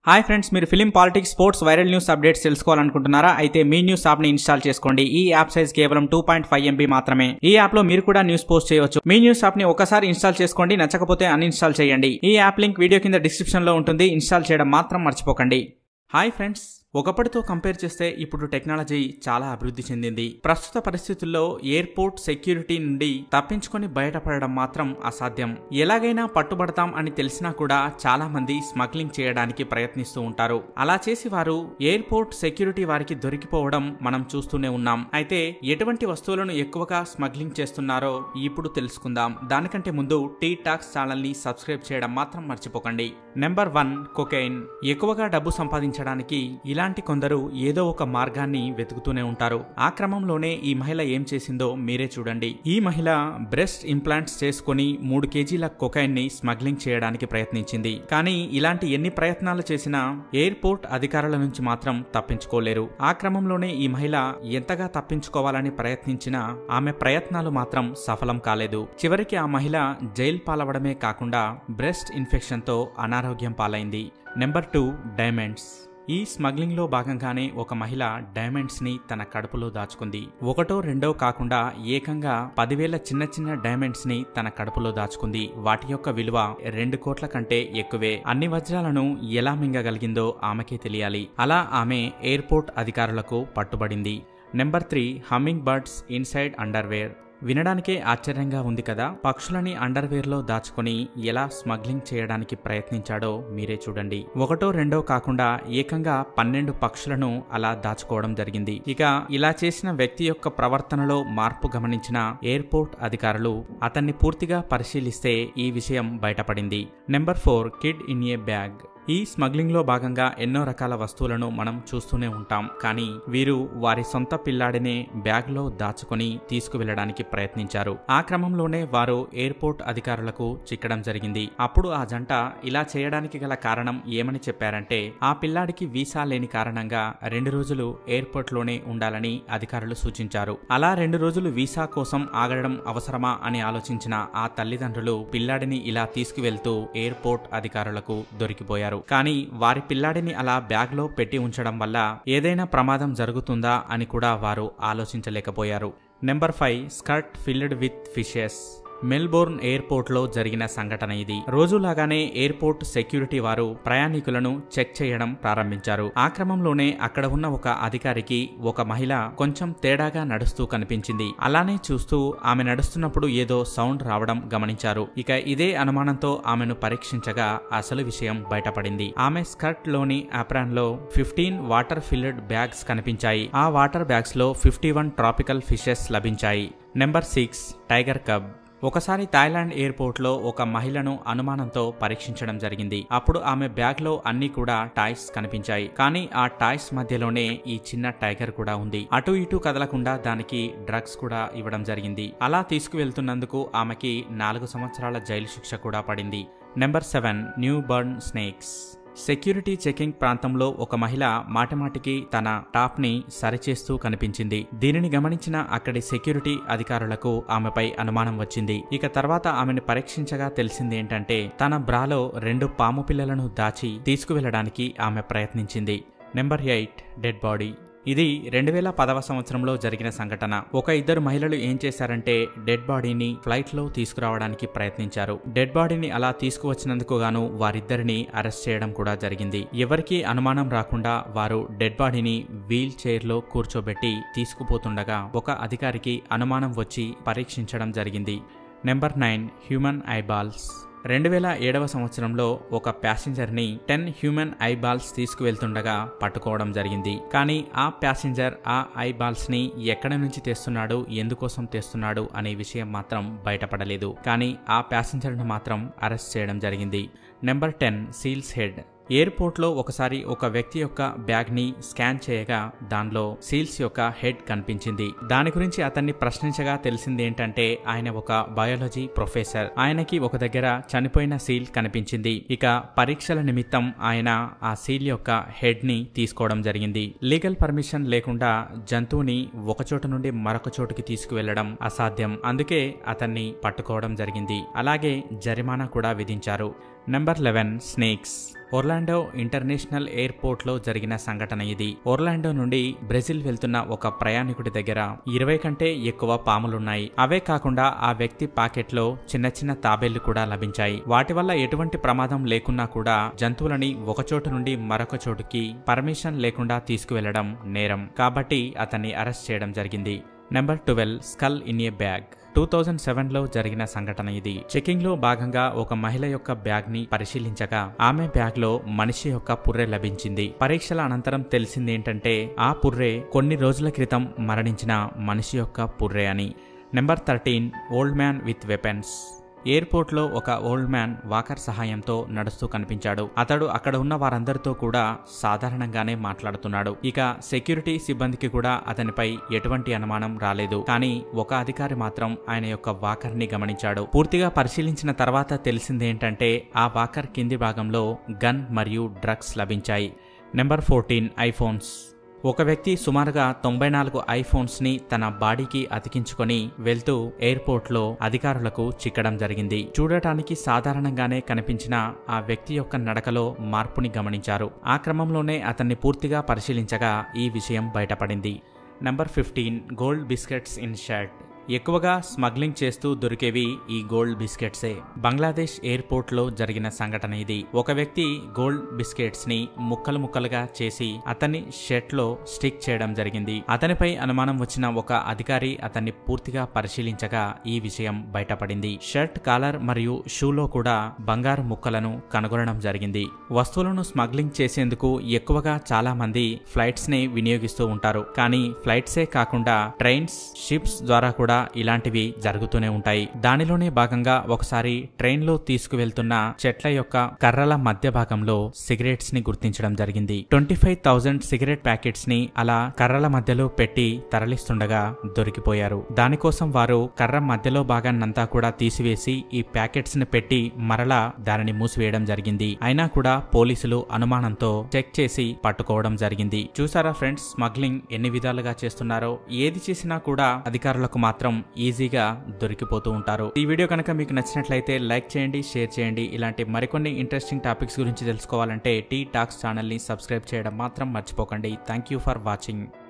hi friends మీరు film politics sports viral news updates తెలుసుకోవాలనుకుంటున్నారా అయితే మీ న్యూస్ యాప్ ని ఇన్స్టాల్ చేసుకోండి ఈ యాప్ సైజ్ కేవలం టూ పాయింట్ ఫైవ్ ఎంబీ మాత్రమే ఈ యాప్ లో మీరు కూడా న్యూస్ పోస్ట్ చేయవచ్చు మీ న్యూస్ యాప్ ని ఒకసారి ఇన్స్టాల్ చేసుకోండి నచ్చకపోతే అన్ఇన్స్టాల్ చేయండి ఈ యాప్ లింక్ వీడియో కింద డిస్క్రిప్షన్ లో ఉంటుంది ఇన్స్టాల్ చేయడం మాత్రం మర్చిపోకండి హాయ్ ఫ్రెండ్స్ ఒకప్పటితో కంపేర్ చేస్తే ఇప్పుడు టెక్నాలజీ చాలా అభివృద్ధి చెందింది ప్రస్తుత పరిస్థితుల్లో ఎయిర్పోర్ట్ సెక్యూరిటీ నుండి తప్పించుకొని బయటపడడం మాత్రం అసాధ్యం ఎలాగైనా పట్టుబడతాం అని తెలిసినా కూడా చాలా మంది స్మగ్లింగ్ చేయడానికి ప్రయత్నిస్తూ ఉంటారు అలా చేసి వారు ఎయిర్పోర్ట్ సెక్యూరిటీ వారికి దొరికిపోవడం మనం చూస్తూనే ఉన్నాం అయితే ఎటువంటి వస్తువులను ఎక్కువగా స్మగ్లింగ్ చేస్తున్నారో ఇప్పుడు తెలుసుకుందాం దానికంటే ముందు టీ టాక్స్ ఛానల్ ని సబ్స్క్రైబ్ చేయడం మాత్రం మర్చిపోకండి నెంబర్ వన్ కొకైన్ ఎక్కువగా డబ్బు సంపాదించడానికి ఇలాంటి కొందరు ఏదో ఒక మార్గాన్ని వెతుకుతూనే ఉంటారు ఆ క్రమంలోనే ఈ మహిళ ఏం చేసిందో మీరే చూడండి ఈ మహిళ బ్రెస్ట్ ఇంప్లాంట్స్ చేసుకుని మూడు కేజీల కొకైన్ ని స్మగ్లింగ్ చేయడానికి ప్రయత్నించింది కానీ ఇలాంటి ఎన్ని ప్రయత్నాలు చేసినా ఎయిర్పోర్ట్ అధికారుల నుంచి మాత్రం తప్పించుకోలేరు ఆ క్రమంలోనే ఈ మహిళ ఎంతగా తప్పించుకోవాలని ప్రయత్నించినా ఆమె ప్రయత్నాలు మాత్రం సఫలం కాలేదు చివరికి ఆ మహిళ జైలు పాలవడమే కాకుండా బ్రెస్ట్ ఇన్ఫెక్షన్ తో అనారోగ్యం పాలైంది నెంబర్ టూ డైమండ్స్ ఈ స్మగ్లింగ్ లో భాగంగానే ఒక మహిళ డైమండ్స్ ని తన కడుపులో దాచుకుంది ఒకటో రెండో కాకుండా ఏకంగా పదివేల చిన్న చిన్న డైమండ్స్ ని తన కడుపులో దాచుకుంది వాటి యొక్క విలువ రెండు కోట్ల కంటే ఎక్కువే అన్ని వజ్రాలను ఎలా మింగగలిగిందో ఆమెకే తెలియాలి అలా ఆమె ఎయిర్పోర్ట్ అధికారులకు పట్టుబడింది number three hummingbirds inside underwear వినడానికే ఆశ్చర్యంగా ఉంది కదా పక్షులని అండర్వేర్ లో దాచుకొని ఎలా స్మగ్లింగ్ చేయడానికి ప్రయత్నించాడో మీరే చూడండి ఒకటో రెండో కాకుండా ఏకంగా పన్నెండు పక్షులను అలా దాచుకోవడం జరిగింది ఇక ఇలా చేసిన వ్యక్తి యొక్క ప్రవర్తనలో మార్పు గమనించిన ఎయిర్పోర్ట్ అధికారులు అతన్ని పూర్తిగా పరిశీలిస్తే ఈ విషయం బయటపడింది number four kid in a bag ఈ స్మగ్లింగ్ లో భాగంగా ఎన్నో రకాల వస్తువులను మనం చూస్తూనే ఉంటాం కానీ వీరు వారి సొంత పిల్లాడినే బ్యాగ్ లో దాచుకొని తీసుకువెళ్లడానికి ప్రయత్నించారు ఆ క్రమంలోనే వారు ఎయిర్పోర్ట్ అధికారులకు చిక్కడం జరిగింది అప్పుడు ఆ జంట ఇలా చేయడానికి గల కారణం ఏమని చెప్పారంటే ఆ పిల్లాడికి వీసా లేని కారణంగా రెండు రోజులు ఎయిర్పోర్ట్ లోనే ఉండాలని అధికారులు సూచించారు అలా రెండు రోజులు వీసా కోసం ఆగడం అవసరమా అని ఆలోచించిన ఆ తల్లిదండ్రులు పిల్లాడిని ఇలా తీసుకువెళ్తూ ఎయిర్పోర్ట్ అధికారులకు దొరికిపోయారు కానీ వారి పిల్లాడిని అలా బ్యాగ్ లో పెట్టి ఉంచడం వల్ల ఏదైనా ప్రమాదం జరుగుతుందా అని కూడా వారు ఆలోచించలేకపోయారు number five skirt filled with fishes Melbourne airport లో జరిగిన సంఘటన ఇది రోజులాగానే ఎయిర్పోర్ట్ సెక్యూరిటీ వారు ప్రయాణికులను చెక్ చేయడం ప్రారంభించారు ఆ క్రమంలోనే అక్కడ ఉన్న ఒక అధికారికి ఒక మహిళ కొంచెం తేడాగా నడుస్తూ కనిపించింది అలానే చూస్తూ ఆమె నడుస్తున్నప్పుడు ఏదో సౌండ్ రావడం గమనించారు ఇక ఇదే అనుమానంతో ఆమెను పరీక్షించగా అసలు విషయం బయటపడింది ఆమె స్కర్ట్ లోని అప్రాన్ లో ఫిఫ్టీన్ వాటర్ ఫిల్డ్ బ్యాగ్స్ కనిపించాయి ఆ వాటర్ బ్యాగ్స్ లో ఫిఫ్టీ వన్ ట్రాపికల్ ఫిషెస్ లభించాయి నెంబర్ సిక్స్ టైగర్ కబ్ ఒకసారి థాయిలాండ్ ఎయిర్పోర్ట్ లో ఒక మహిళను అనుమానంతో పరీక్షించడం జరిగింది అప్పుడు ఆమె బ్యాగ్ లో అన్ని కూడా టాయ్స్ కనిపించాయి కానీ ఆ టాయ్స్ మధ్యలోనే ఈ చిన్న టైగర్ కూడా ఉంది అటు ఇటు కదలకుండా దానికి డ్రగ్స్ కూడా ఇవ్వడం జరిగింది అలా తీసుకువెళ్తున్నందుకు ఆమెకి నాలుగు సంవత్సరాల జైలు శిక్ష కూడా పడింది number seven newborn snakes security checking ప్రాంతంలో ఒక మహిళ మాటిమాటికి తన టాప్ ని సరిచేస్తూ కనిపించింది దీనిని గమనించిన అక్కడి సెక్యూరిటీ అధికారులకు ఆమెపై అనుమానం వచ్చింది ఇక తర్వాత ఆమెను పరీక్షించగా తెలిసింది ఏంటంటే తన బ్రాలో రెండు పాము పిల్లలను దాచి తీసుకువెళ్లడానికి ఆమె ప్రయత్నించింది నెంబర్ ఎయిట్ డెడ్ బాడీ ఇది రెండు వేల పదవ సంవత్సరంలో జరిగిన సంఘటన ఒక ఇద్దరు మహిళలు ఏం చేశారంటే డెడ్ బాడీని ఫ్లైట్ లో తీసుకురావడానికి ప్రయత్నించారు డెడ్ బాడీని అలా తీసుకువచ్చినందుకు గాను వారిద్దరిని అరెస్ట్ చేయడం కూడా జరిగింది ఎవరికీ అనుమానం రాకుండా వారు డెడ్ బాడీని వీల్ చైర్ లో కూర్చోబెట్టి తీసుకుపోతుండగా ఒక అధికారికి అనుమానం వచ్చి పరీక్షించడం జరిగింది నెంబర్ నైన్ హ్యూమన్ ఐబాల్స్ రెండు వేల ఏడవ సంవత్సరంలో ఒక ప్యాసింజర్ ని టెన్ హ్యూమన్ ఐ బాల్స్ తీసుకువెళ్తుండగా పట్టుకోవడం జరిగింది కానీ ఆ ప్యాసింజర్ ఆ ఐ బాల్స్ ని ఎక్కడి నుంచి తెస్తున్నాడు ఎందుకోసం తెస్తున్నాడు అనే విషయం మాత్రం బయటపడలేదు కానీ ఆ ప్యాసింజర్ ను మాత్రం అరెస్ట్ చేయడం జరిగింది నెంబర్ టెన్ సీల్స్ హెడ్ ఎయిర్పోర్ట్లో ఒకసారి ఒక వ్యక్తి యొక్క బ్యాగ్ ని స్కాన్ చేయగా దానిలో సీల్స్ యొక్క హెడ్ కనిపించింది దాని గురించి అతన్ని ప్రశ్నించగా తెలిసింది ఏంటంటే ఆయన ఒక బయాలజీ ప్రొఫెసర్ ఆయనకి ఒక దగ్గర చనిపోయిన సీల్ కనిపించింది ఇక పరీక్షల నిమిత్తం ఆయన ఆ సీల్ యొక్క హెడ్ ని తీసుకోవడం జరిగింది లీగల్ పర్మిషన్ లేకుండా జంతువుని ఒక చోటు నుండి మరొక చోటుకి తీసుకువెళ్లడం అసాధ్యం అందుకే అతన్ని పట్టుకోవడం జరిగింది అలాగే జరిమానా కూడా విధించారు number eleven snakes Orlando international airport లో జరిగిన సంఘటన ఇది ఒర్లాండో నుండి బ్రెజిల్ వెళ్తున్న ఒక ప్రయాణికుడి దగ్గర ఇరవై కంటే ఎక్కువ పాములున్నాయి అవే కాకుండా ఆ వ్యక్తి పాకెట్లో చిన్న చిన్న తాబేళ్లు కూడా లభించాయి వాటి వల్ల ఎటువంటి ప్రమాదం లేకున్నా కూడా జంతువులని ఒక చోటు నుండి మరొక చోటుకి పర్మిషన్ లేకుండా తీసుకువెళ్లడం నేరం కాబట్టి అతన్ని అరెస్ట్ చేయడం జరిగింది number twelve skull in a bag two thousand seven లో జరిగిన సంఘటన ఇది చెకింగ్ లో భాగంగా ఒక మహిళ యొక్క బ్యాగ్ ని పరిశీలించగా ఆమె బ్యాగ్ లో మనిషి యొక్క పుర్రె లభించింది పరీక్షల అనంతరం తెలిసింది ఏంటంటే ఆ పుర్రె కొన్ని రోజుల క్రితం మరణించిన మనిషి యొక్క పుర్రె అని number thirteen old man with weapons ఎయిర్పోర్ట్లో ఒక ఓల్డ్ మ్యాన్ వాకర్ సహాయంతో నడుస్తూ కనిపించాడు అతడు అక్కడ ఉన్న వారందరితో కూడా సాధారణంగానే మాట్లాడుతున్నాడు ఇక సెక్యూరిటీ సిబ్బందికి కూడా అతనిపై ఎటువంటి అనుమానం రాలేదు కానీ ఒక అధికారి మాత్రం ఆయన యొక్క వాకర్ ని గమనించాడు పూర్తిగా పరిశీలించిన తర్వాత తెలిసిందేంటంటే ఆ వాకర్ కింది భాగంలో గన్ మరియు డ్రగ్స్ లభించాయి నెంబర్ ఫోర్టీన్ ఐఫోన్స్ ఒక వ్యక్తి సుమారుగా తొంభై నాలుగు ఐఫోన్స్ ని తన బాడీకి అతికించుకొని వెళ్తూ ఎయిర్పోర్ట్ లో అధికారులకు చిక్కడం జరిగింది చూడటానికి సాధారణంగానే కనిపించిన ఆ వ్యక్తి యొక్క నడకలో మార్పుని గమనించారు ఆ క్రమంలోనే అతన్ని పూర్తిగా పరిశీలించగా ఈ విషయం బయటపడింది number fifteen gold biscuits in shirt ఎక్కువగా స్మగ్లింగ్ చేస్తూ దొరికేవి ఈ గోల్డ్ బిస్కెట్సే బంగ్లాదేశ్ ఎయిర్పోర్ట్ లో జరిగిన సంఘటన ఇది ఒక వ్యక్తి గోల్డ్ బిస్కెట్స్ ని ముక్కలు ముక్కలుగా చేసి అతన్ని షర్ట్ లో స్టిక్ చేయడం జరిగింది అతనిపై అనుమానం వచ్చిన ఒక అధికారి అతన్ని పూర్తిగా పరిశీలించగా ఈ విషయం బయటపడింది షర్ట్ కాలర్ మరియు షూలో కూడా బంగారు ముక్కలను కనుగొనడం జరిగింది వస్తువులను స్మగ్లింగ్ చేసేందుకు ఎక్కువగా చాలా మంది ఫ్లైట్స్ ని వినియోగిస్తూ ఉంటారు కానీ ఫ్లైట్సే కాకుండా ట్రైన్స్ షిప్స్ ద్వారా కూడా ఇలాంటివి జరుగుతూనే ఉంటాయి దానిలోనే భాగంగా ఒకసారి ట్రైన్ లో తీసుకువెళ్తున్న చెట్ల యొక్క కర్రల మధ్య భాగంలో సిగరెట్స్ ని గుర్తించడం జరిగింది twenty five thousand cigarette packets ని అలా కర్రల మధ్యలో పెట్టి తరలిస్తుండగా దొరికిపోయారు దానికోసం వారు కర్ర మధ్యలో భాగాన్నంతా కూడా తీసివేసి ఈ ప్యాకెట్స్ ని పెట్టి మరలా దానిని మూసివేయడం జరిగింది అయినా కూడా పోలీసులు అనుమానంతో చెక్ చేసి పట్టుకోవడం జరిగింది చూసారా ఫ్రెండ్స్ స్మగ్లింగ్ ఎన్ని విధాలుగా చేస్తున్నారో ఏది చేసినా కూడా అధికారులకు మాత్రం ఈజీగా దొరికిపోతూ ఉంటారు ఈ వీడియో కనుక మీకు నచ్చినట్లయితే లైక్ చేయండి షేర్ చేయండి ఇలాంటి మరికొన్ని ఇంట్రెస్టింగ్ టాపిక్స్ గురించి తెలుసుకోవాలంటే టీ టాక్స్ ఛానల్ని సబ్స్క్రైబ్ చేయడం మాత్రం మర్చిపోకండి థ్యాంక్ యూ ఫర్ వాచింగ్